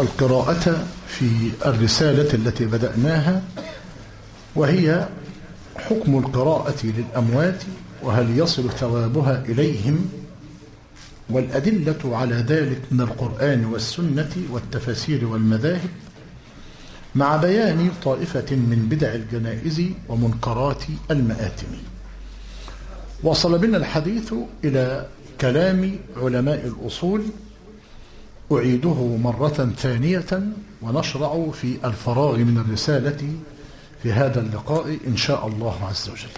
القراءة في الرسالة التي بدأناها وهي حكم القراءة للأموات وهل يصل ثوابها إليهم والأدلة على ذلك من القرآن والسنة والتفاسير والمذاهب مع بيان طائفة من بدع الجنائز ومنكرات المآتم وصل بنا الحديث إلى كلام علماء الأصول أعيده مرة ثانية ونشرع في الفراغ من الرسالة في هذا اللقاء إن شاء الله عز وجل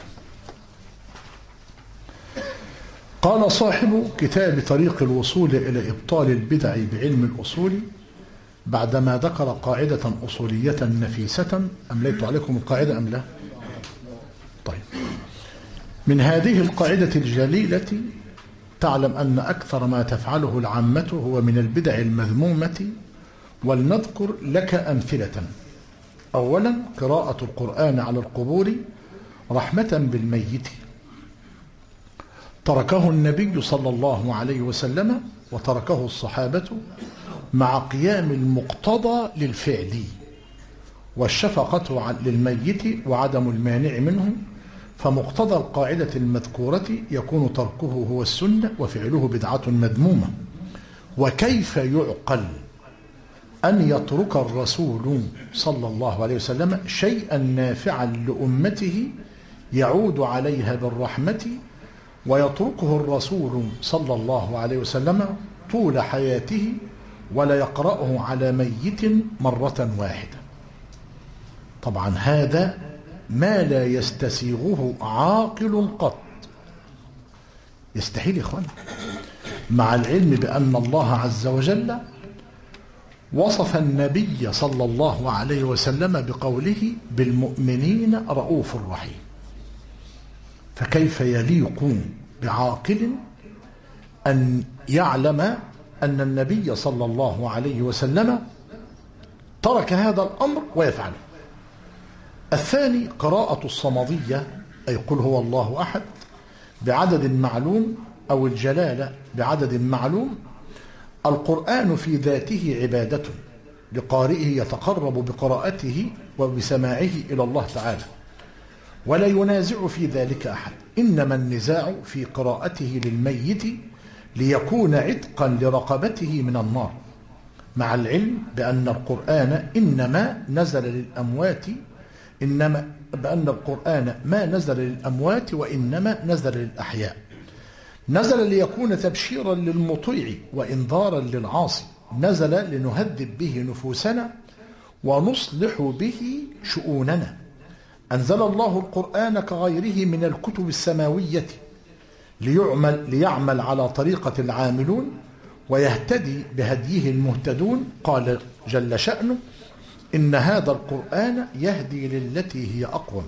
قال صاحب كتاب طريق الوصول إلى إبطال البدع بعلم الأصول بعدما ذكر قاعدة أصولية نفيسة أمليت عليكم القاعدة أم لا طيب من هذه القاعدة الجليلة تعلم أن أكثر ما تفعله العامة هو من البدع المذمومة ولنذكر لك أمثلة أولا قراءة القرآن على القبور رحمة بالميت تركه النبي صلى الله عليه وسلم وتركه الصحابة مع قيام المقتضى للفعل والشفقة للميت وعدم المانع منه فمقتضى القاعدة المذكورة يكون تركه هو السنة وفعله بدعة مذمومة وكيف يعقل أن يترك الرسول صلى الله عليه وسلم شيئا نافعا لأمته يعود عليها بالرحمة ويتركه الرسول صلى الله عليه وسلم طول حياته ولا يقرأه على ميت مرة واحدة طبعا هذا ما لا يستسيغه عاقل قط يستحيل يا إخوان مع العلم بأن الله عز وجل وصف النبي صلى الله عليه وسلم بقوله بالمؤمنين رؤوف رحيم فكيف يليق بعاقل أن يعلم أن النبي صلى الله عليه وسلم ترك هذا الأمر ويفعله الثاني قراءة الصمدية أي قل هو الله أحد بعدد معلوم أو الجلالة بعدد معلوم القرآن في ذاته عبادة لقارئه يتقرب بقراءته وبسماعه إلى الله تعالى ولا ينازع في ذلك أحد إنما النزاع في قراءته للميت ليكون عتقا لرقبته من النار مع العلم بأن القرآن إنما نزل للأموات إنما بأن القرآن ما نزل للأموات وإنما نزل للأحياء نزل ليكون تبشيرا للمطيع وإنذارا للعاصي نزل لنهذب به نفوسنا ونصلح به شؤوننا أنزل الله القرآن كغيره من الكتب السماوية ليعمل, ليعمل على طريقة العاملون ويهتدي بهديه المهتدون قال جل شأنه إن هذا القرآن يهدي للتي هي أقوم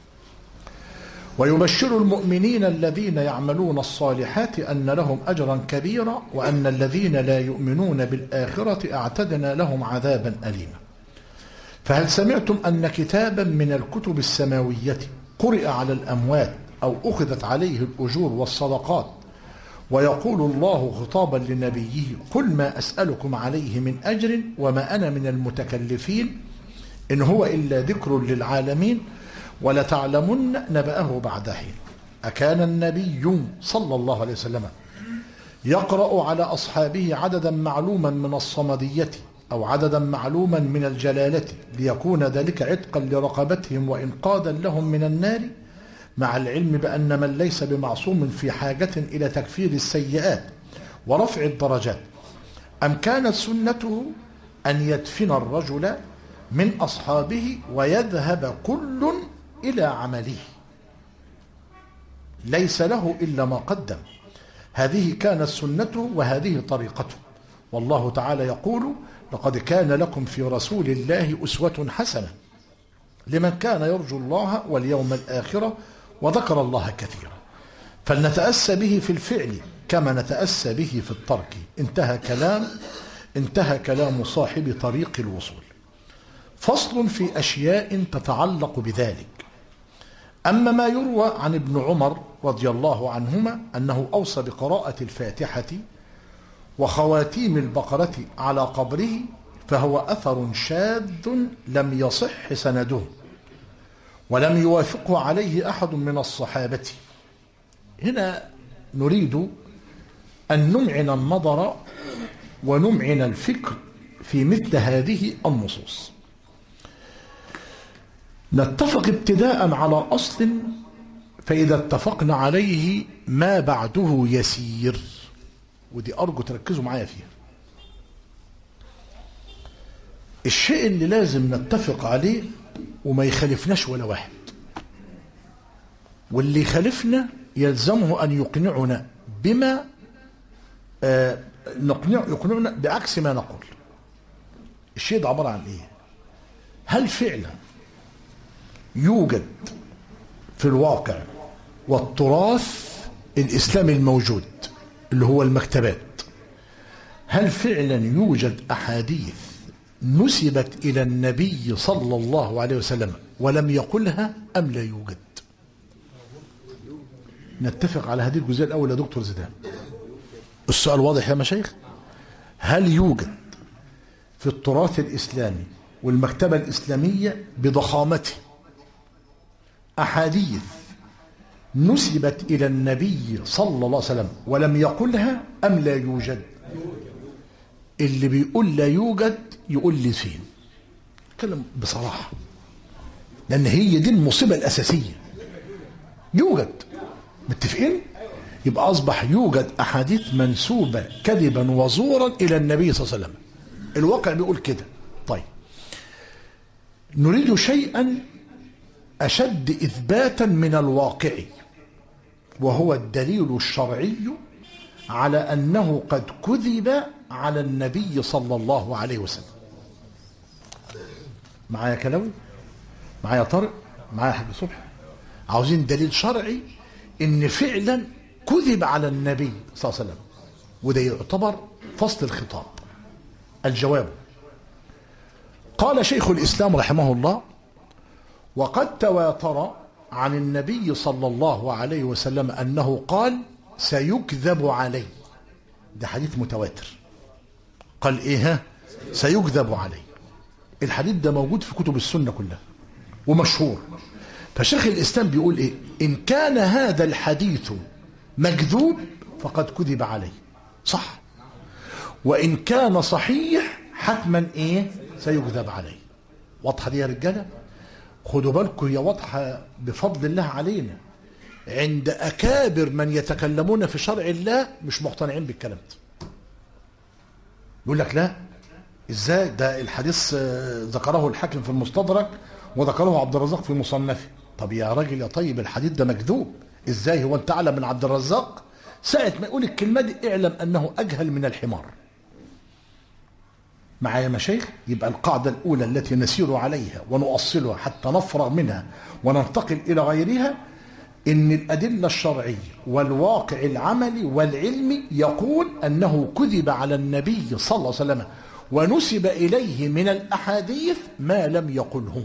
ويبشر المؤمنين الذين يعملون الصالحات أن لهم أجرا كبيرا وأن الذين لا يؤمنون بالآخرة أعتدنا لهم عذابا أليما فهل سمعتم أن كتابا من الكتب السماوية قرئ على الأموات أو أخذت عليه الأجور والصدقات ويقول الله خطابا لنبيه قل ما أسألكم عليه من أجر وما أنا من المتكلفين إن هو إلا ذكر للعالمين ولتعلمن نبأه بعد حين أكان النبي صلى الله عليه وسلم يقرأ على أصحابه عددا معلوما من الصمدية أو عددا معلوما من الجلالة ليكون ذلك عتقا لرقبتهم وإنقاذا لهم من النار مع العلم بأن من ليس بمعصوم في حاجة إلى تكفير السيئات ورفع الدرجات أم كانت سنته أن يدفن الرجل من أصحابه ويذهب كل إلى عمله ليس له إلا ما قدم هذه كانت سنته وهذه طريقته والله تعالى يقول لقد كان لكم في رسول الله أسوة حسنة لمن كان يرجو الله واليوم الآخرة وذكر الله كثيرا فلنتأسى به في الفعل كما نتأسى به في الترك انتهى كلام انتهى كلام صاحب طريق الوصول فصل في أشياء تتعلق بذلك أما ما يروى عن ابن عمر رضي الله عنهما أنه أوصى بقراءة الفاتحة وخواتيم البقرة على قبره فهو أثر شاذ لم يصح سنده ولم يوافقه عليه أحد من الصحابة هنا نريد أن نمعن النظر ونمعن الفكر في مثل هذه النصوص نتفق ابتداء على أصل فإذا اتفقنا عليه ما بعده يسير ودي أرجو تركزوا معايا فيها الشيء اللي لازم نتفق عليه وما يخالفناش ولا واحد واللي يخالفنا يلزمه أن يقنعنا بما آه نقنع يقنعنا بعكس ما نقول الشيء ده عبارة عن إيه هل فعلا يوجد في الواقع والتراث الإسلامي الموجود اللي هو المكتبات هل فعلا يوجد أحاديث نسبت إلى النبي صلى الله عليه وسلم ولم يقلها أم لا يوجد نتفق على هذه الجزئية الأول يا دكتور زيدان السؤال واضح يا مشايخ هل يوجد في التراث الإسلامي والمكتبة الإسلامية بضخامته أحاديث نسبت إلى النبي صلى الله عليه وسلم ولم يقلها أم لا يوجد اللي بيقول لا يوجد يقول لي فين كلام بصراحة لأن هي دي المصيبة الأساسية يوجد متفقين يبقى أصبح يوجد أحاديث منسوبة كذبا وزورا إلى النبي صلى الله عليه وسلم الواقع بيقول كده طيب نريد شيئا أشد إثباتا من الواقع وهو الدليل الشرعي على أنه قد كذب على النبي صلى الله عليه وسلم معايا كلاوي معايا طارق معايا حاج صبحي عاوزين دليل شرعي ان فعلا كذب على النبي صلى الله عليه وسلم وده يعتبر فصل الخطاب الجواب قال شيخ الاسلام رحمه الله وقد تواتر عن النبي صلى الله عليه وسلم انه قال سيكذب علي ده حديث متواتر قال ايه سيكذب علي الحديث ده موجود في كتب السنه كلها ومشهور فشيخ الاسلام بيقول ايه ان كان هذا الحديث مكذوب فقد كذب عليه صح وان كان صحيح حتما ايه سيكذب عليه واضحه دي يا رجاله خدوا بالكم هي واضحه بفضل الله علينا عند اكابر من يتكلمون في شرع الله مش مقتنعين بالكلام ده يقول لك لا ازاي ده الحديث ذكره الحاكم في المستدرك وذكره عبد الرزاق في مصنفه طب يا راجل يا طيب الحديث ده مكذوب ازاي هو انت اعلم من عبد الرزاق ساعة ما يقول الكلمة دي اعلم انه اجهل من الحمار معايا مشايخ يبقى القاعدة الأولى التي نسير عليها ونؤصلها حتى نفرغ منها وننتقل إلى غيرها إن الأدلة الشرعية والواقع العملي والعلمي يقول أنه كذب على النبي صلى الله عليه وسلم ونسب إليه من الأحاديث ما لم يقله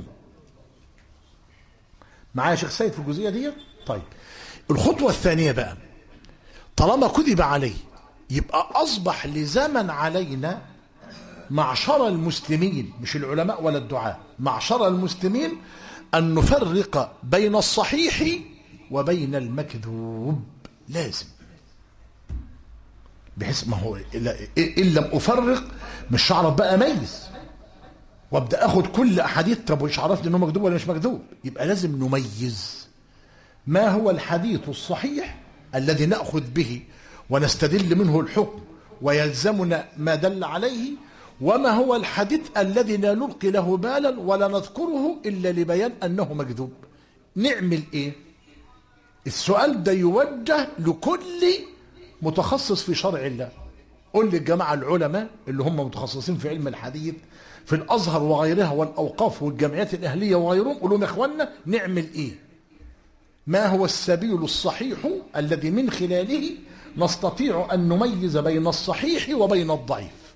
معايا شيخ سيد في الجزئية دي طيب الخطوة الثانية بقى طالما كذب عليه يبقى أصبح لزمن علينا معشر المسلمين مش العلماء ولا الدعاء معشر المسلمين أن نفرق بين الصحيح وبين المكذوب لازم بحيث ما هو إن لم أفرق مش هعرف بقى أميز وابدا اخد كل احاديث طب وش عرفني انه مكذوب ولا مش مكذوب يبقى لازم نميز ما هو الحديث الصحيح الذي ناخذ به ونستدل منه الحكم ويلزمنا ما دل عليه وما هو الحديث الذي لا نلقي له بالا ولا نذكره الا لبيان انه مكذوب نعمل ايه السؤال ده يوجه لكل متخصص في شرع الله قل للجماعه العلماء اللي هم متخصصين في علم الحديث في الازهر وغيرها والاوقاف والجمعيات الاهليه وغيرهم قولوا يا اخوانا نعمل ايه ما هو السبيل الصحيح الذي من خلاله نستطيع ان نميز بين الصحيح وبين الضعيف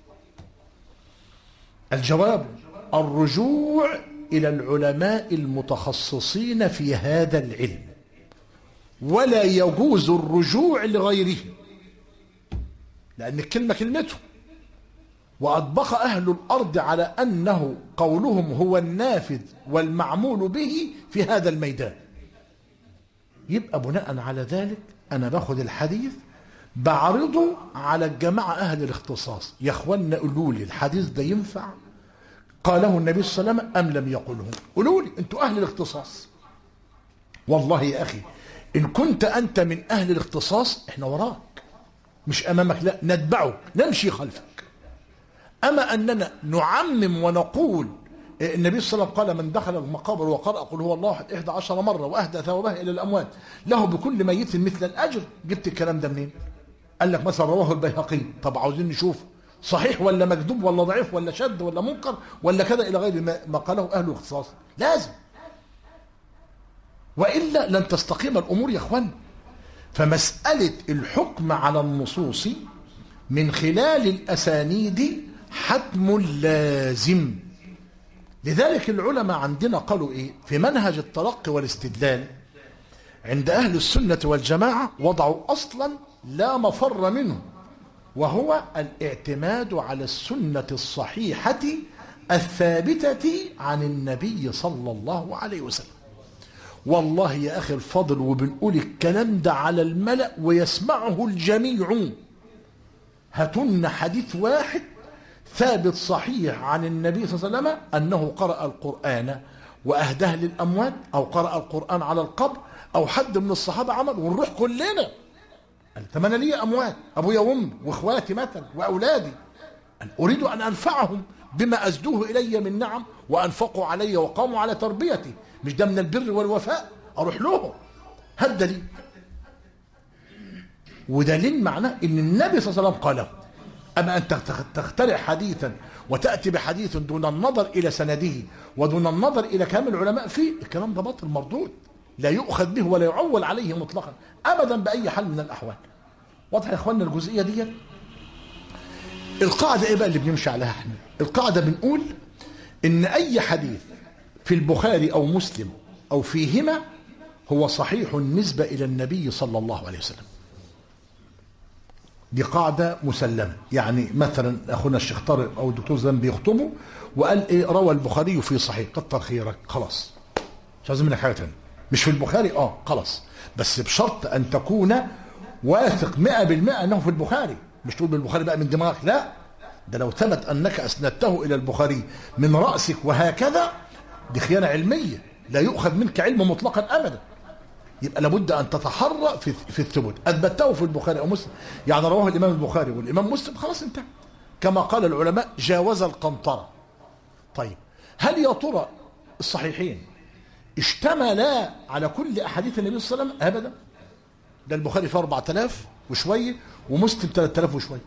الجواب الرجوع الى العلماء المتخصصين في هذا العلم ولا يجوز الرجوع لغيره لان الكلمه كلمته وأطبق أهل الأرض على أنه قولهم هو النافذ والمعمول به في هذا الميدان يبقى بناء على ذلك أنا باخد الحديث بعرضه على الجماعة أهل الاختصاص يا أخوانا قولوا لي الحديث ده ينفع قاله النبي صلى الله عليه وسلم أم لم يقله قولوا لي أنتوا أهل الاختصاص والله يا أخي إن كنت أنت من أهل الاختصاص إحنا وراك مش أمامك لا نتبعك نمشي خلفك أما أننا نعمم ونقول النبي صلى الله عليه وسلم قال من دخل المقابر وقرأ قل هو الله أحد إحدى عشر مرة وأهدى ثوابه إلى الأموات له بكل ميت مثل الأجر جبت الكلام ده منين قال لك مثلا رواه البيهقي طب عاوزين نشوف صحيح ولا مكذوب ولا ضعيف ولا شد ولا منكر ولا كذا إلى غير ما قاله أهل الاختصاص لازم وإلا لن تستقيم الأمور يا أخوان فمسألة الحكم على النصوص من خلال الأسانيد حتم لازم لذلك العلماء عندنا قالوا إيه في منهج التلقي والاستدلال عند أهل السنة والجماعة وضعوا أصلا لا مفر منه وهو الاعتماد على السنة الصحيحة الثابتة عن النبي صلى الله عليه وسلم والله يا أخي الفضل وبنقول الكلام ده على الملأ ويسمعه الجميع هاتن حديث واحد ثابت صحيح عن النبي صلى الله عليه وسلم أنه قرأ القرآن وأهداه للأموات أو قرأ القرآن على القبر أو حد من الصحابة عمل ونروح كلنا طب أنا لي أموات أبويا وأمي وإخواتي مثلا وأولادي أريد أن أنفعهم بما أزدوه إلي من نعم وأنفقوا علي وقاموا على تربيتي مش ده من البر والوفاء أروح لهم هذا دليل ودليل معناه ان النبي صلى الله عليه وسلم قاله اما ان تخترع حديثا وتاتي بحديث دون النظر الى سنده ودون النظر الى كلام العلماء فيه الكلام ده باطل مردود لا يؤخذ به ولا يعول عليه مطلقا ابدا باي حال من الاحوال واضح يا اخواننا الجزئيه دي القاعده ايه بقى اللي بنمشي عليها احنا القاعده بنقول ان اي حديث في البخاري او مسلم او فيهما هو صحيح النسبه الى النبي صلى الله عليه وسلم دي قاعدة مسلمة يعني مثلا أخونا الشيخ طارق أو الدكتور زين بيخطبوا وقال إيه روى البخاري في صحيح كتر خيرك خلاص مش عايزين منك حاجة تانية مش في البخاري اه خلاص بس بشرط أن تكون واثق 100% أنه في البخاري مش تقول بالبخاري بقى من دماغك لا ده لو ثبت أنك أسندته إلى البخاري من رأسك وهكذا دي خيانة علمية لا يؤخذ منك علم مطلقا أبدا يبقى لابد ان تتحرى في في الثبوت اثبته في البخاري او مسلم يعني رواه الامام البخاري والامام مسلم خلاص انتهى كما قال العلماء جاوز القنطره طيب هل يا ترى الصحيحين اشتملا على كل احاديث النبي صلى الله عليه وسلم ابدا ده البخاري فيه 4000 وشويه ومسلم 3000 وشويه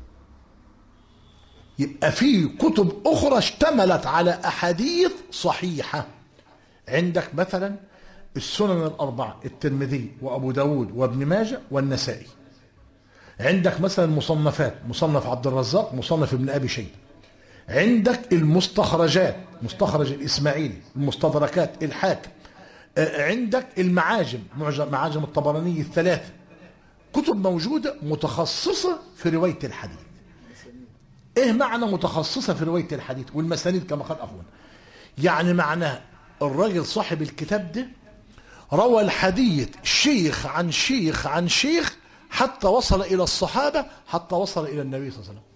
يبقى في كتب اخرى اشتملت على احاديث صحيحه عندك مثلا السنن الأربعة الترمذي وأبو داود وابن ماجه والنسائي عندك مثلا مصنفات مصنف عبد الرزاق مصنف ابن أبي شيبة عندك المستخرجات مستخرج الإسماعيلي المستدركات الحاكم عندك المعاجم معاجم الطبراني الثلاثة كتب موجودة متخصصة في رواية الحديث ايه معنى متخصصة في رواية الحديث والمسانيد كما قال أخونا يعني معناه الراجل صاحب الكتاب ده روى الحديث شيخ عن شيخ عن شيخ حتى وصل إلى الصحابة حتى وصل إلى النبي صلى الله عليه وسلم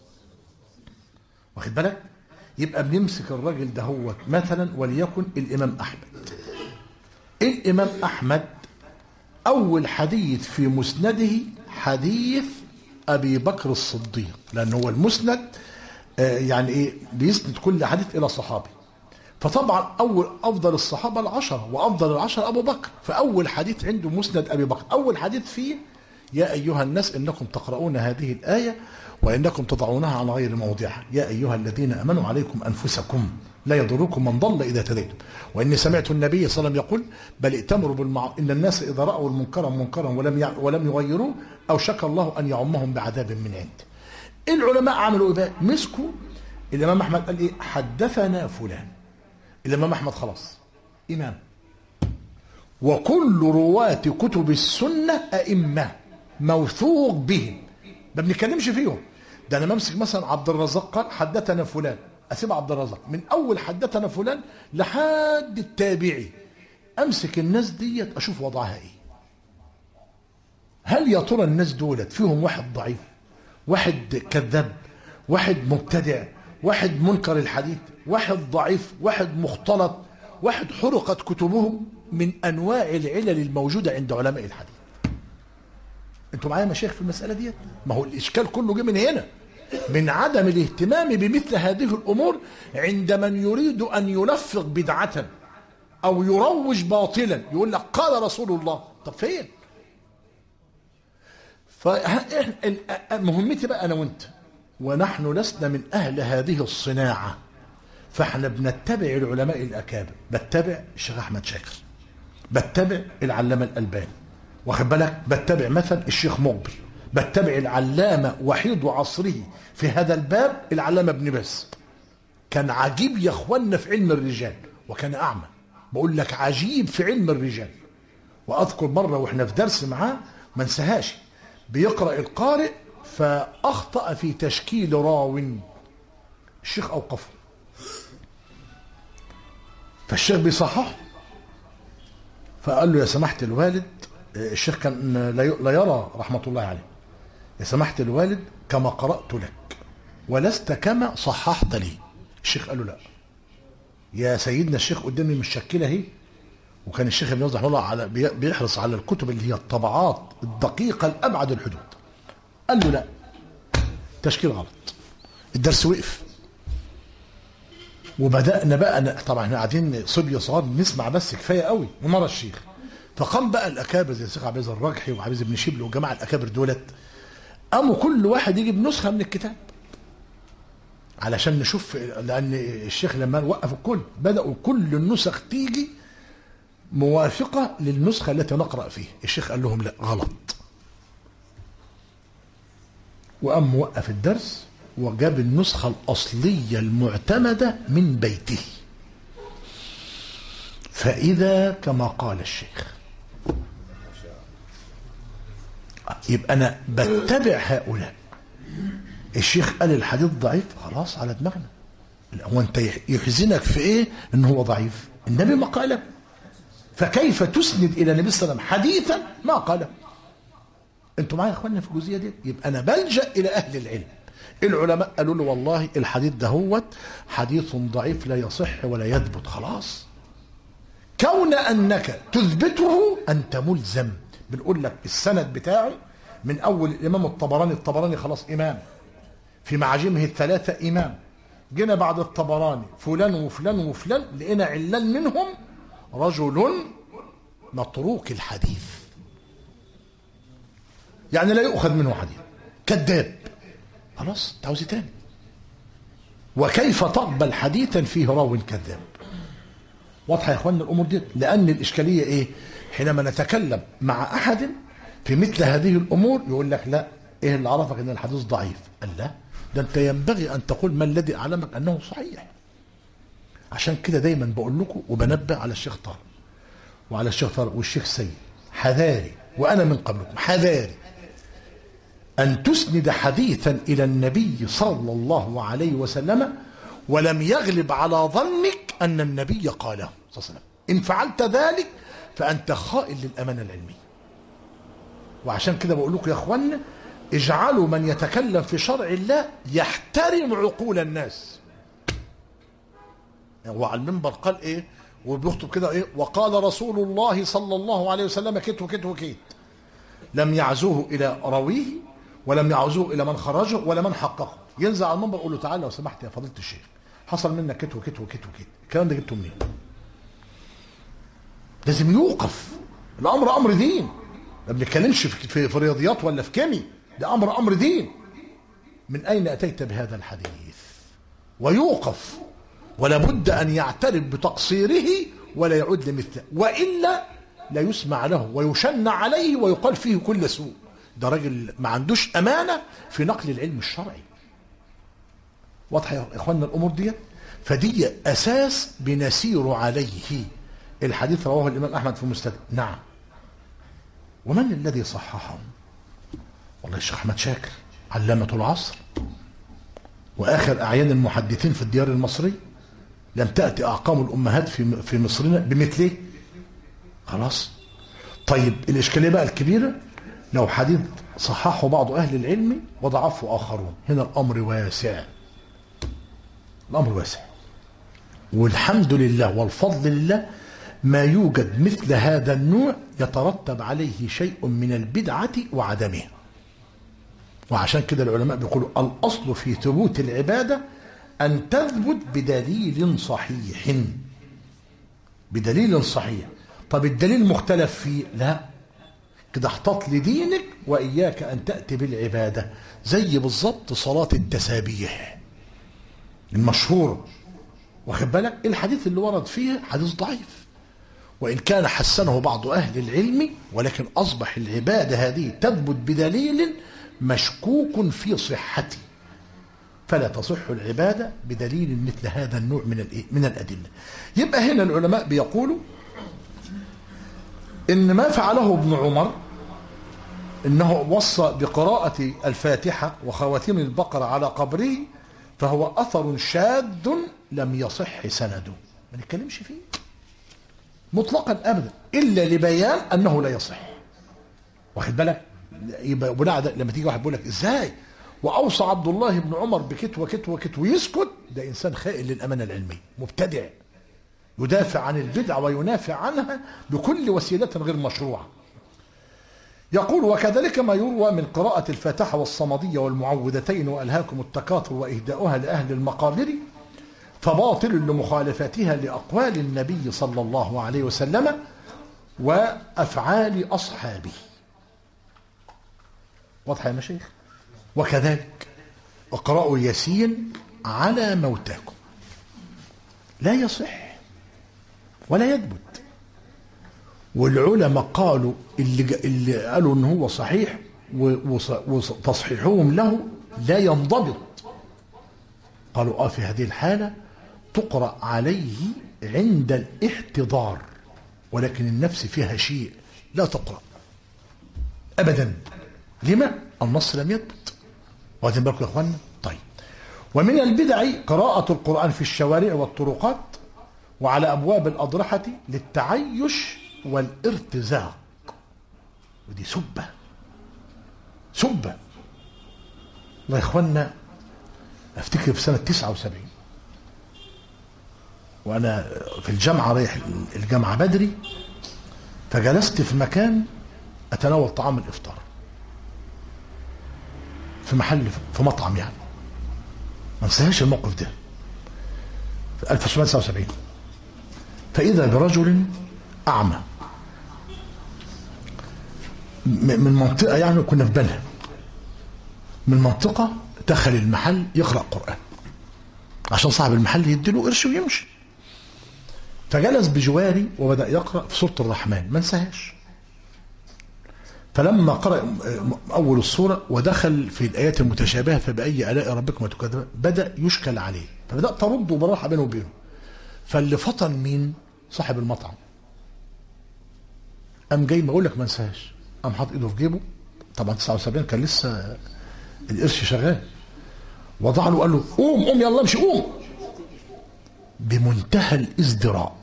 واخد بالك يبقى بنمسك الراجل ده هو مثلا وليكن الإمام أحمد الإمام أحمد أول حديث في مسنده حديث أبي بكر الصديق لأن هو المسند آه يعني إيه بيسند كل حديث إلى صحابي فطبعا أول أفضل الصحابة العشرة وأفضل العشرة أبو بكر فأول حديث عنده مسند أبي بكر أول حديث فيه يا أيها الناس إنكم تقرؤون هذه الآية وإنكم تضعونها على غير موضعها يا أيها الذين أمنوا عليكم أنفسكم لا يضركم من ضل إذا تديتم وإني سمعت النبي صلى الله عليه وسلم يقول بل ائتمروا بالمعروف إن الناس إذا رأوا المنكر منكرا ولم ولم يغيروه أو شك الله أن يعمهم بعذاب من عنده العلماء عملوا إيه بقى مسكوا الإمام أحمد قال إيه حدثنا فلان الإمام أحمد خلاص إمام وكل رواة كتب السنة أئمة موثوق بهم ما بنتكلمش فيهم ده انا ممسك مثلا عبد الرزاق قال حدثنا فلان اسيب عبد الرزاق من اول حدثنا فلان لحد التابعي امسك الناس ديت اشوف وضعها ايه هل يا ترى الناس دولت فيهم واحد ضعيف واحد كذاب واحد مبتدع واحد منكر الحديث واحد ضعيف واحد مختلط واحد حرقت كتبهم من انواع العلل الموجوده عند علماء الحديث انتوا معايا مشايخ في المساله ديت ما هو الاشكال كله جه من هنا من عدم الاهتمام بمثل هذه الامور عند من يريد ان يلفق بدعه او يروج باطلا يقول لك قال رسول الله طب فين فمهمتي بقى انا وانت ونحن لسنا من اهل هذه الصناعه فاحنا بنتبع العلماء الاكابر بتبع الشيخ احمد شاكر بتبع العلامه الالباني واخد بالك بتبع مثلا الشيخ مقبل بتبع العلامه وحيد عصره في هذا الباب العلامه ابن باز كان عجيب يا اخوانا في علم الرجال وكان اعمى بقول لك عجيب في علم الرجال واذكر مره واحنا في درس معاه ما انساهاش بيقرا القارئ فاخطا في تشكيل راو الشيخ اوقفه فالشيخ بيصحح فقال له يا سماحه الوالد الشيخ كان لا يرى رحمه الله عليه يا سماحه الوالد كما قرات لك ولست كما صححت لي الشيخ قال له لا يا سيدنا الشيخ قدامي مشكله اهي وكان الشيخ ابن رحمه الله على بيحرص على الكتب اللي هي الطبعات الدقيقه لابعد الحدود قال له لا تشكيل غلط الدرس وقف وبدانا بقى طبعا احنا قاعدين صبيه صغار نسمع بس كفايه قوي ومره الشيخ فقام بقى الاكابر زي الشيخ عبد الرجحي وعبد بن شبل والجماعه الاكابر دولت قاموا كل واحد يجيب نسخه من الكتاب علشان نشوف لان الشيخ لما وقف الكل بداوا كل النسخ تيجي موافقه للنسخه التي نقرا فيها الشيخ قال لهم لا غلط وقام موقف الدرس وجاب النسخه الاصليه المعتمده من بيته فاذا كما قال الشيخ يبقى انا بتبع هؤلاء الشيخ قال الحديث ضعيف خلاص على دماغنا هو انت يحزنك في ايه ان هو ضعيف النبي ما قاله فكيف تسند الى النبي صلى الله عليه وسلم حديثا ما قاله انتوا معايا يا اخوانا في الجزئيه دي يبقى انا بلجا الى اهل العلم العلماء قالوا له والله الحديث ده هو حديث ضعيف لا يصح ولا يثبت خلاص كون انك تثبته انت ملزم بنقول لك السند بتاعه من اول الامام الطبراني الطبراني خلاص امام في معاجمه الثلاثه امام جينا بعد الطبراني فلان وفلان وفلان لقينا علان منهم رجل متروك الحديث يعني لا يؤخذ منه حديث كذاب خلاص انت عاوز تاني وكيف تقبل حديثا فيه راو كذاب واضحه يا اخوانا الامور دي لان الاشكاليه ايه حينما نتكلم مع احد في مثل هذه الامور يقول لك لا ايه اللي عرفك ان الحديث ضعيف قال لا ده انت ينبغي ان تقول ما الذي اعلمك انه صحيح عشان كده دايما بقول لكم وبنبه على الشيخ طارق وعلى الشيخ طارق والشيخ سيد حذاري وانا من قبلكم حذاري ان تسند حديثا الى النبي صلى الله عليه وسلم ولم يغلب على ظنك ان النبي قاله صلى الله عليه وسلم ان فعلت ذلك فانت خائن للامانه العلميه وعشان كده بقول لكم يا اخوانا اجعلوا من يتكلم في شرع الله يحترم عقول الناس هو على المنبر قال ايه وبيخطب كده ايه وقال رسول الله صلى الله عليه وسلم كت وكت وكيت لم يعزوه الى راويه ولم يعزوه الى من خرجه ولا من حققه ينزل على المنبر يقول له تعالى لو سمحت يا فضيله الشيخ حصل منك كت وكت وكت وكت الكلام ده جبته منين لازم يوقف الامر امر دين ما بنتكلمش في, في رياضيات ولا في كيمياء ده امر امر دين من اين اتيت بهذا الحديث ويوقف ولا بد ان يعترف بتقصيره ولا يعود لمثله والا لا يسمع له ويشن عليه ويقال فيه كل سوء ده راجل ما عندوش امانه في نقل العلم الشرعي واضحه يا اخواننا الامور دي فدي اساس بنسير عليه الحديث رواه الامام احمد في المستدرك نعم ومن الذي صححه والله الشيخ احمد شاكر علامة العصر وآخر أعيان المحدثين في الديار المصري لم تأتي أعقام الأمهات في في مصرنا بمثله خلاص طيب الإشكالية بقى الكبيرة لو حديث صححه بعض أهل العلم وضعفه آخرون هنا الأمر واسع الأمر واسع والحمد لله والفضل لله ما يوجد مثل هذا النوع يترتب عليه شيء من البدعة وعدمها وعشان كده العلماء بيقولوا الأصل في ثبوت العبادة أن تثبت بدليل صحيح بدليل صحيح طب الدليل مختلف فيه لا كده احتط لدينك وإياك أن تأتي بالعبادة زي بالظبط صلاة التسابيح المشهورة واخد بالك الحديث اللي ورد فيه حديث ضعيف وإن كان حسنه بعض أهل العلم ولكن أصبح العبادة هذه تثبت بدليل مشكوك في صحته فلا تصح العبادة بدليل مثل هذا النوع من من الأدلة يبقى هنا العلماء بيقولوا إن ما فعله ابن عمر إنه وصى بقراءة الفاتحة وخواتيم البقرة على قبره فهو أثر شاذ لم يصح سنده ما نتكلمش فيه مطلقا أبدا إلا لبيان أنه لا يصح واخد بالك يبقى بناء لما تيجي واحد بيقول لك ازاي واوصى عبد الله بن عمر بكت وكت وكت ويسكت ده انسان خائن للامانه العلميه مبتدع يدافع عن البدع وينافع عنها بكل وسيله غير مشروعه يقول وكذلك ما يروى من قراءة الفاتحة والصمدية والمعوذتين وألهاكم التكاثر وإهداؤها لأهل المقابر فباطل لمخالفتها لأقوال النبي صلى الله عليه وسلم وأفعال أصحابه واضحة يا مشايخ وكذلك اقرأوا ياسين على موتاكم لا يصح ولا يثبت والعلماء قالوا اللي, اللي قالوا ان هو صحيح وتصحيحهم له لا ينضبط قالوا اه في هذه الحالة تقرأ عليه عند الاحتضار ولكن النفس فيها شيء لا تقرأ أبدا لما؟ النص لم يثبت واخدين بالكم يا اخوانا؟ طيب ومن البدع قراءة القرآن في الشوارع والطرقات وعلى أبواب الأضرحة للتعيش والارتزاق ودي سبة سبة الله يا اخوانا افتكر في سنة 79 وانا في الجامعة رايح الجامعة بدري فجلست في مكان اتناول طعام الافطار في محل في مطعم يعني ما انساهاش الموقف ده في 1979 فإذا برجل أعمى من منطقة يعني كنا في بنها من منطقة دخل المحل يقرأ قرآن عشان صاحب المحل يديله قرش ويمشي فجلس بجواري وبدأ يقرأ في سورة الرحمن ما انساهاش فلما قرأ أول الصورة ودخل في الآيات المتشابهة فبأي آلاء ربكما تكذبان بدأ يشكل عليه فبدأت أرد بالراحة بينه وبينه فاللي فطن مين؟ صاحب المطعم قام جاي ما اقول لك ما انساهاش قام حاطط ايده في جيبه طبعا 79 كان لسه القرش شغال وضع له قال له قوم قوم يلا امشي قوم بمنتهى الازدراء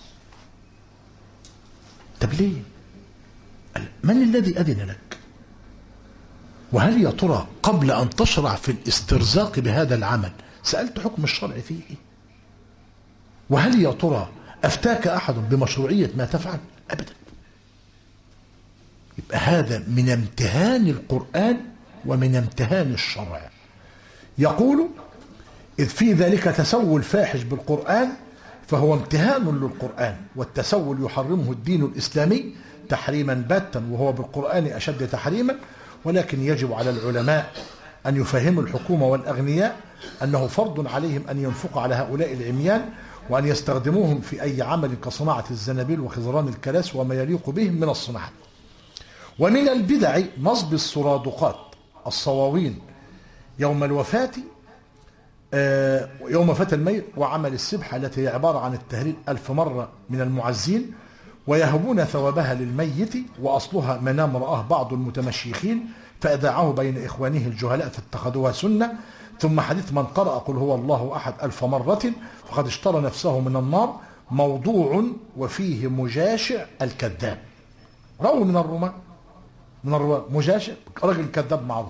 طب ليه؟ من الذي أذن لك وهل يا ترى قبل أن تشرع في الاسترزاق بهذا العمل سألت حكم الشرع فيه وهل يا ترى أفتاك أحد بمشروعية ما تفعل أبدا يبقى هذا من امتهان القرآن ومن امتهان الشرع يقول إذ في ذلك تسول فاحش بالقرآن فهو امتهان للقرآن والتسول يحرمه الدين الإسلامي تحريما باتا وهو بالقرآن أشد تحريما ولكن يجب على العلماء أن يفهموا الحكومة والأغنياء أنه فرض عليهم أن ينفقوا على هؤلاء العميان وأن يستخدموهم في أي عمل كصناعة الزنابيل وخزران الكلاس وما يليق بهم من الصناعات ومن البدع نصب السرادقات الصواوين يوم الوفاة يوم وفاة الميت وعمل السبحة التي هي عبارة عن التهليل ألف مرة من المعزين ويهبون ثوابها للميت وأصلها منام رآه بعض المتمشيخين فأذاعه بين إخوانه الجهلاء فاتخذوها سنة ثم حديث من قرأ قل هو الله أحد ألف مرة فقد اشترى نفسه من النار موضوع وفيه مجاشع الكذاب روى من الرماة من الرواة مجاشع رجل كذاب معروف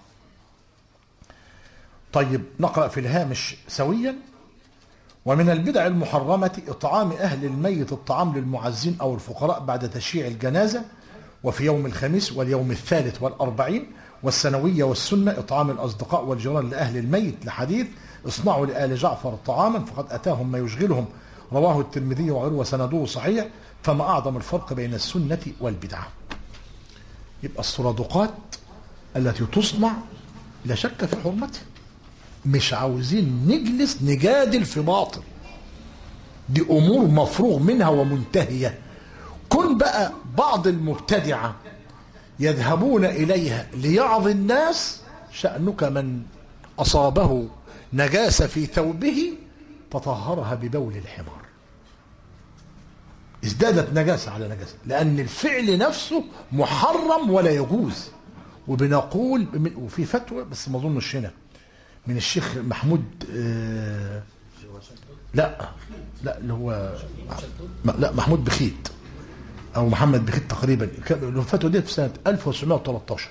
طيب نقرأ في الهامش سويا ومن البدع المحرمة إطعام أهل الميت الطعام للمعزين أو الفقراء بعد تشييع الجنازة وفي يوم الخميس واليوم الثالث والأربعين والسنوية والسنة إطعام الأصدقاء والجيران لأهل الميت لحديث اصنعوا لآل جعفر طعاما فقد أتاهم ما يشغلهم رواه الترمذي وغيره وسنده صحيح فما أعظم الفرق بين السنة والبدعة يبقى الصرادقات التي تصنع لا شك في حرمتها مش عاوزين نجلس نجادل في باطل دي امور مفروغ منها ومنتهيه كن بقى بعض المبتدعه يذهبون اليها ليعظ الناس شانك من اصابه نجاسه في ثوبه تطهرها ببول الحمار ازدادت نجاسه على نجاسه لان الفعل نفسه محرم ولا يجوز وبنقول وفي فتوى بس ما اظنش هنا من الشيخ محمود آه لا لا اللي هو لا محمود بخيت او محمد بخيت تقريبا الفتوى دي في سنه 1913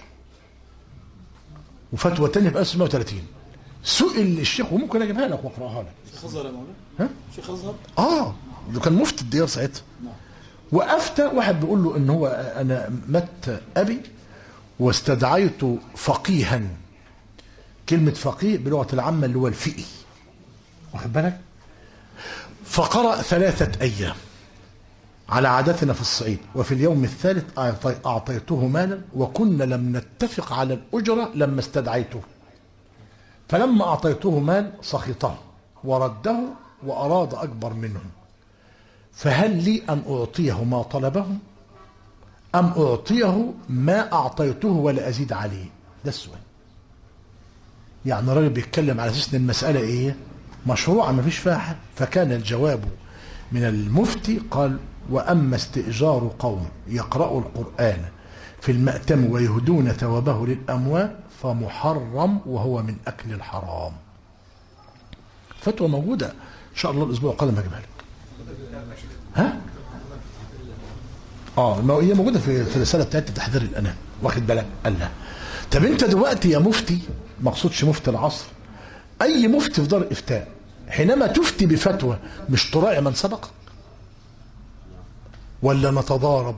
وفتوى ثانيه في 1930 سئل الشيخ وممكن اجيبها لك واقراها لك خزر يا مولانا ها؟ شيخ ازهر اه ده كان مفتي الديار ساعتها وافتى واحد بيقول له ان هو انا مات ابي واستدعيت فقيها كلمة فقيه بلغة العامة اللي هو الفقي واخد بالك فقرأ ثلاثة أيام على عادتنا في الصعيد وفي اليوم الثالث أعطي- أعطيته مالا وكنا لم نتفق على الأجرة لما استدعيته فلما أعطيته مال سخطه ورده وأراد أكبر منه فهل لي أن أعطيه ما طلبه أم أعطيه ما أعطيته ولا أزيد عليه ده السؤال يعني الراجل بيتكلم على اساس ان المساله ايه؟ مشروعه ما فيش فيها حد فكان الجواب من المفتي قال واما استئجار قوم يقرأوا القرآن في المأتم ويهدون ثوابه للأموات فمحرم وهو من أكل الحرام. فتوى موجودة إن شاء الله الأسبوع القادم هجيبها لك. ها؟ اه ما هي موجوده في في الرساله بتاعت تحذير الانام واخد بالك قال لا طب انت دلوقتي يا مفتي ما اقصدش مفتي العصر اي مفتي في دار افتاء حينما تفتي بفتوى مش تراعي من سبقك ولا نتضارب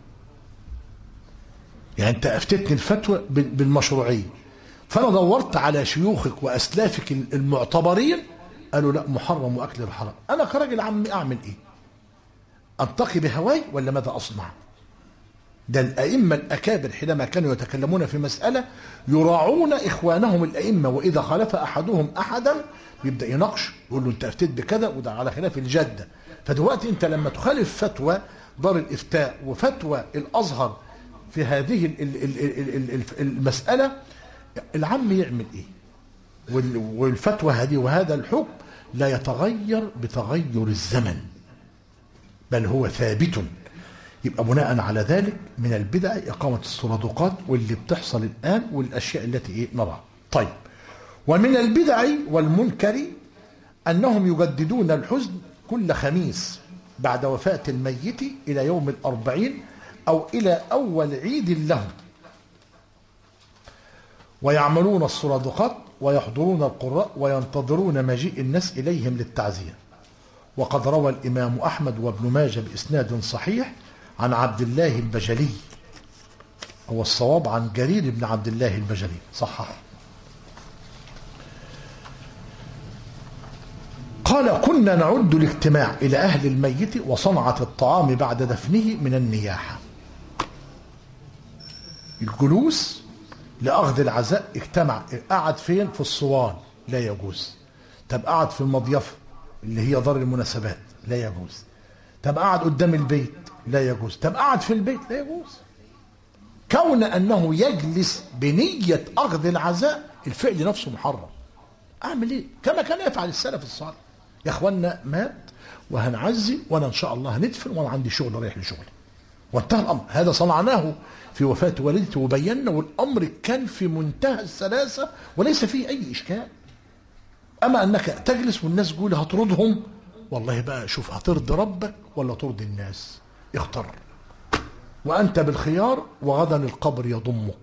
يعني انت افتتني الفتوى بال- بالمشروعيه فانا دورت على شيوخك واسلافك المعتبرين قالوا لا محرم واكل الحرام انا كراجل عمي اعمل ايه أنتقي بهواي ولا ماذا أصنع ده الأئمة الأكابر حينما كانوا يتكلمون في مسألة يراعون إخوانهم الأئمة وإذا خالف أحدهم أحدا يبدأ يناقش يقول له أنت أفتيت بكذا وده على خلاف الجدة فدلوقتي أنت لما تخالف فتوى دار الإفتاء وفتوى الأزهر في هذه ال- ال- ال- ال- ال- المسألة العم يعمل إيه وال- والفتوى هذه وهذا الحكم لا يتغير بتغير الزمن بل هو ثابت يبقى بناء على ذلك من البدع إقامة الصرادقات واللي بتحصل الآن والأشياء التي إيه نراها طيب ومن البدع والمنكر أنهم يجددون الحزن كل خميس بعد وفاة الميت إلى يوم الأربعين أو إلى أول عيد لهم ويعملون الصرادقات ويحضرون القراء وينتظرون مجيء الناس إليهم للتعزية وقد روى الإمام أحمد وابن ماجه بإسناد صحيح عن عبد الله البجلي هو الصواب عن جرير بن عبد الله البجلي صحح قال كنا نعد الاجتماع إلى أهل الميت وصنعة الطعام بعد دفنه من النياحة الجلوس لأخذ العزاء اجتمع قعد فين في الصوان لا يجوز طب قعد في المضيفة اللي هي دار المناسبات لا يجوز طب قعد قدام البيت لا يجوز طب قعد في البيت لا يجوز كون أنه يجلس بنية أخذ العزاء الفعل نفسه محرم أعمل إيه كما كان يفعل السلف الصالح يا أخوانا مات وهنعزي وأنا إن شاء الله هندفن وأنا عندي شغل رايح لشغلي وانتهى الامر هذا صنعناه في وفاه والدتي وبينا والامر كان في منتهى السلاسه وليس فيه اي اشكال اما انك تجلس والناس تقول هطردهم والله بقى شوف هترضي ربك ولا ترضي الناس اختر وانت بالخيار وغدا القبر يضمك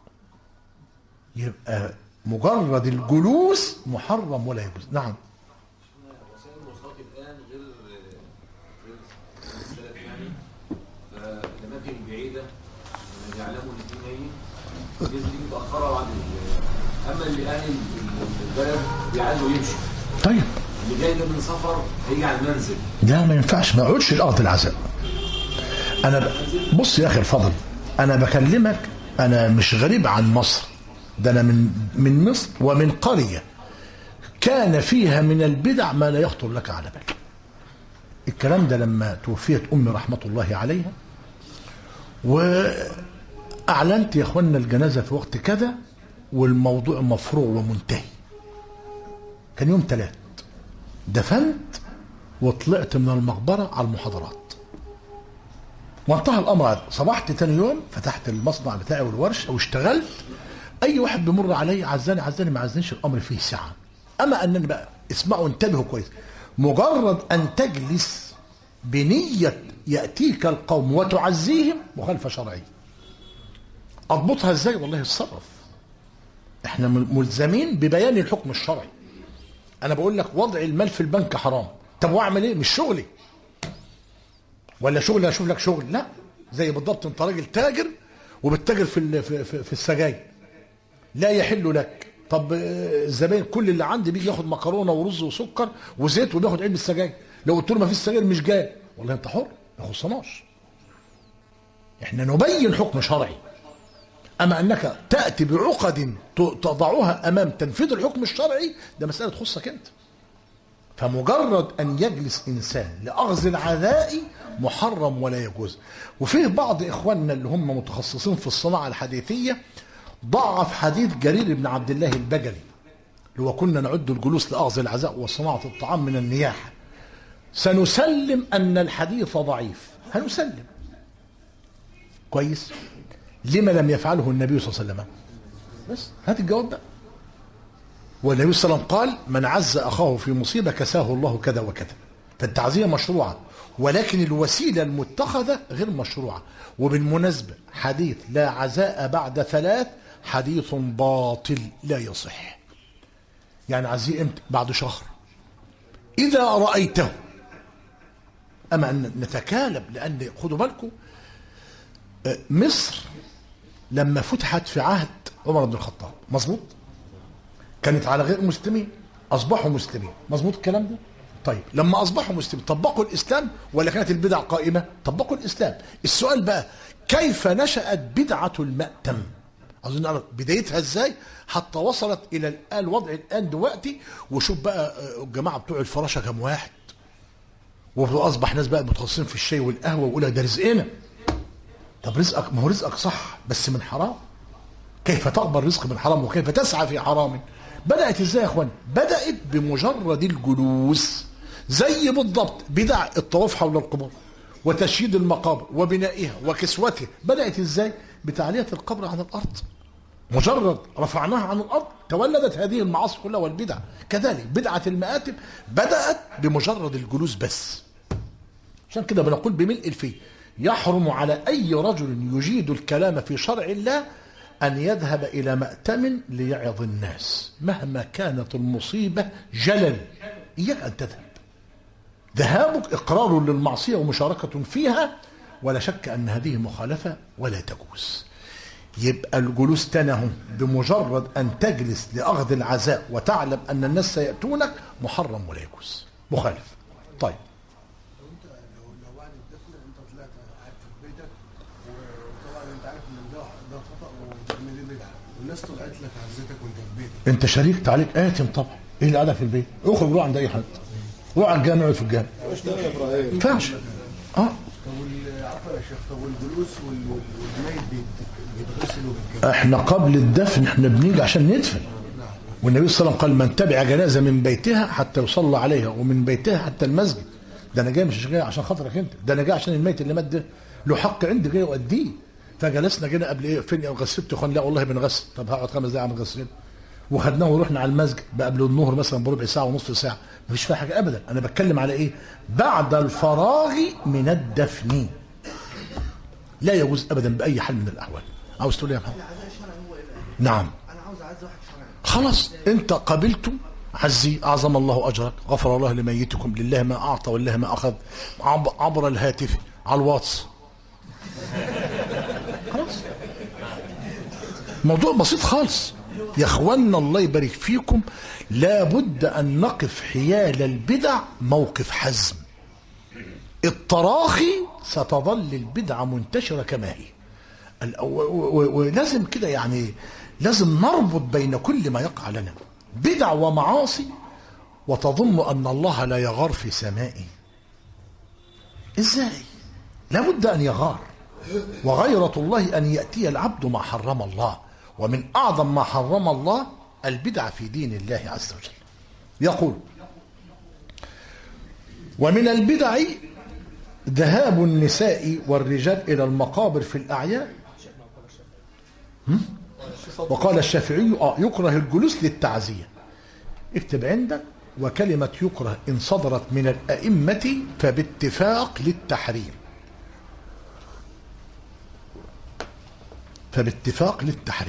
يبقى مجرد الجلوس محرم ولا يجوز نعم وسائل المواصلات الان غير غير السلف يعني فالاماكن البعيده لما يعلموا ان في ميت لازم تيجي متاخره بعد ال- اما اللي اهل البلد بيعادوا يمشوا طيب اللي جاي ده من سفر هيجي على المنزل لا ما ينفعش ما اقعدش الارض العذاب انا ب... بص يا اخي الفضل انا بكلمك انا مش غريب عن مصر ده انا من من مصر ومن قريه كان فيها من البدع ما لا يخطر لك على بال الكلام ده لما توفيت امي رحمه الله عليها واعلنت يا اخوانا الجنازه في وقت كذا والموضوع مفروغ ومنتهي كان يوم ثلاث دفنت وطلعت من المقبرة على المحاضرات وانتهى الأمر هذا صبحت تاني يوم فتحت المصنع بتاعي والورشة واشتغلت أي واحد بيمر علي عزاني عزاني ما عزنيش الأمر فيه سعة أما أنني بقى اسمعوا انتبهوا كويس مجرد أن تجلس بنية يأتيك القوم وتعزيهم مخالفة شرعية أضبطها إزاي والله اتصرف احنا ملزمين ببيان الحكم الشرعي انا بقول لك وضع المال في البنك حرام طب واعمل ايه مش شغلي ولا شغل اشوف لك شغل لا زي بالضبط انت راجل تاجر وبتتاجر في ال- في, في, في السجاير لا يحل لك طب آه، الزباين كل اللي عندي بيجي ياخد مكرونه ورز وسكر وزيت وبياخد علبه السجاير لو قلت له ما فيش سجاير مش جاي والله انت حر ما يخصناش احنا نبين حكم شرعي اما انك تاتي بعقد ت- تضعها امام تنفيذ الحكم الشرعي ده مساله تخصك انت فمجرد ان يجلس انسان لاخذ العذاء محرم ولا يجوز وفيه بعض اخواننا اللي هم متخصصين في الصناعه الحديثيه ضعف حديث جرير بن عبد الله البجلي اللي هو كنا نعد الجلوس لاخذ العزاء وصناعه الطعام من النياحه سنسلم ان الحديث ضعيف هنسلم كويس لما لم يفعله النبي صلى الله عليه وسلم بس هات الجواب بقى والنبي صلى الله عليه وسلم قال من عز اخاه في مصيبه كساه الله كذا وكذا فالتعزيه مشروعه ولكن الوسيله المتخذه غير مشروعه وبالمناسبه حديث لا عزاء بعد ثلاث حديث باطل لا يصح يعني عزيه امتى بعد شهر اذا رايته اما ان نتكالب لان خدوا بالكم آه، مصر لما فتحت في عهد عمر بن الخطاب مظبوط كانت على غير مسلمين اصبحوا مسلمين مظبوط الكلام ده طيب لما اصبحوا مسلمين طبقوا الاسلام ولا كانت البدع قائمه طبقوا الاسلام السؤال بقى كيف نشات بدعه المأتم عاوزين نعرف بدايتها ازاي حتى وصلت الى الان الوضع الان دلوقتي وشوف بقى آه، الجماعه بتوع الفراشه كم واحد واصبح ناس بقى متخصصين في الشاي والقهوه ويقول ده رزقنا طب رزقك ما هو رزقك صح بس من حرام كيف تقبل رزق من حرام وكيف تسعى في حرام بدأت ازاي يا اخوان بدأت بمجرد الجلوس زي بالضبط بدع الطواف حول القبور وتشييد المقابر وبنائها وكسوتها بدأت ازاي بتعلية القبر عن الأرض مجرد رفعناها عن الأرض تولدت هذه المعاصي كلها والبدع كذلك بدعة المآتم بدأت بمجرد الجلوس بس عشان كده بنقول بملء الفيه يحرم على أي رجل يجيد الكلام في شرع الله أن يذهب إلى مأتم ليعظ الناس مهما كانت المصيبة جلل إياك أن تذهب ذهابك إقرار للمعصية ومشاركة فيها ولا شك أن هذه مخالفة ولا تجوز يبقى الجلوس تنه بمجرد أن تجلس لأخذ العزاء وتعلم أن الناس سيأتونك محرم ولا يجوز مخالف طيب لو انت لو لو بعد الدفن انت طلعت قاعد في بيتك وطبعا انت عارف ان ده ده خطا وتعمل ايه بدعه والناس طلعت لك عزتك وانت في بيتك انت شريك عليك آثم طبعا ايه اللي قاعدة في البيت اخرج روح عند اي حد روح على الجامع اقعد في الجامع اشتغل يا ابراهيم ما ينفعش اه طب وال- عفوا يا شيخ طب والجلوس وال- وال- والميت بيت- بيتغسل وبيتكفن احنا قبل الدفن احنا بنيجي عشان ندفن والنبي صلى الله عليه وسلم قال من تبع جنازه من بيتها حتى يصلى عليها ومن بيتها حتى المسجد ده انا جاي مش جاي عشان خاطرك انت ده انا جاي عشان الميت اللي مات ده له حق عندي جاي اؤديه فجلسنا جينا قبل ايه فين غسلت يا اخوان لا والله بنغسل طب هقعد خمس دقايق عم غسل وخدناه ورحنا على المسجد قبل الظهر مثلا بربع ساعه ونص ساعه مفيش فيها حاجه ابدا انا بتكلم على ايه بعد الفراغ من الدفن لا يجوز ابدا باي حال من الاحوال عاوز تقول إيه يا محمد العزاء الشرعي هو ايه بقى؟ نعم انا عاوز اعزي واحد شرعي خلاص انت قبلته عزي اعظم الله اجرك غفر الله لميتكم لله ما اعطى ولله ما اخذ عب- عبر الهاتف على الواتس خلاص موضوع بسيط خالص يا اخوانا الله يبارك فيكم لابد ان نقف حيال البدع موقف حزم التراخي ستظل البدعه منتشره كما هي ال- و- و- ولازم كده يعني لازم نربط بين كل ما يقع لنا بدع ومعاصي وتظن أن الله لا يغار في سمائه إزاي لابد أن يغار وغيرة الله أن يأتي العبد ما حرم الله ومن أعظم ما حرم الله البدع في دين الله عز وجل يقول ومن البدع ذهاب النساء والرجال إلى المقابر في الأعياد هم؟ وقال الشافعي آه يكره الجلوس للتعزية اكتب عندك وكلمة يكره إن صدرت من الأئمة فباتفاق للتحريم فباتفاق للتحريم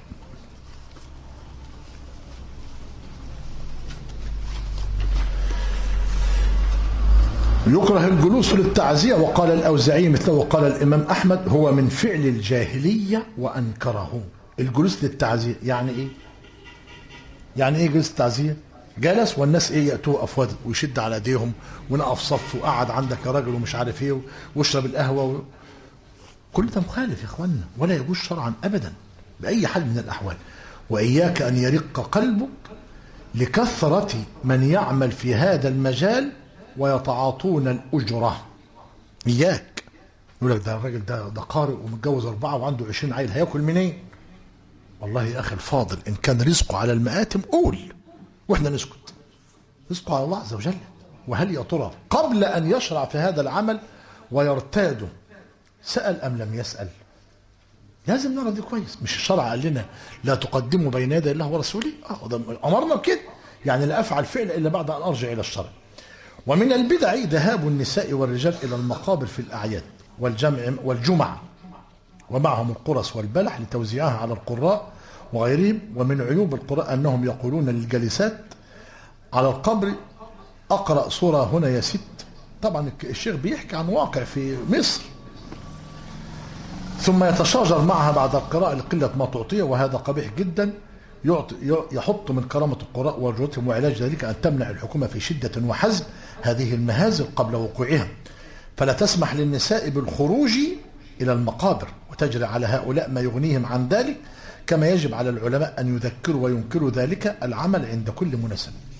يكره الجلوس للتعزية وقال الأوزعي مثله وقال الإمام أحمد هو من فعل الجاهلية وأنكره الجلوس للتعزية يعني إيه يعني إيه جلوس التعزية جلس والناس إيه يأتوه أفواج ويشد على أيديهم ونقف صف وقعد عندك يا راجل ومش عارف إيه واشرب القهوة و... كل ده مخالف يا إخواننا ولا يجوز شرعا أبدا بأي حال من الأحوال وإياك أن يرق قلبك لكثرة من يعمل في هذا المجال ويتعاطون الأجرة إياك يقول لك ده الراجل ده ده قارئ ومتجوز أربعة وعنده عشرين عيل هياكل منين؟ والله يا أخي الفاضل إن كان رزقه على المآتم قول وإحنا نسكت رزقه على الله عز وجل وهل يا ترى قبل أن يشرع في هذا العمل ويرتاده سأل أم لم يسأل؟ لازم نرى دي كويس مش الشرع قال لنا لا تقدموا بين يدي الله ورسوله اه ده امرنا بكده يعني لا افعل فعل الا بعد ان ارجع الى الشرع ومن البدع ذهاب النساء والرجال الى المقابر في الاعياد والجمع والجمع ومعهم القرص والبلح لتوزيعها على القراء وغيرهم ومن عيوب القراء انهم يقولون للجالسات على القبر اقرا سوره هنا يا ست طبعا الشيخ بيحكي عن واقع في مصر ثم يتشاجر معها بعد القراءة لقلة ما تعطيه وهذا قبيح جدا يعطي يحط من كرامة القراء وجودتهم وعلاج ذلك أن تمنع الحكومة في شدة وحزم هذه المهازل قبل وقوعها فلا تسمح للنساء بالخروج إلى المقابر وتجري على هؤلاء ما يغنيهم عن ذلك كما يجب على العلماء أن يذكروا وينكروا ذلك العمل عند كل مناسبة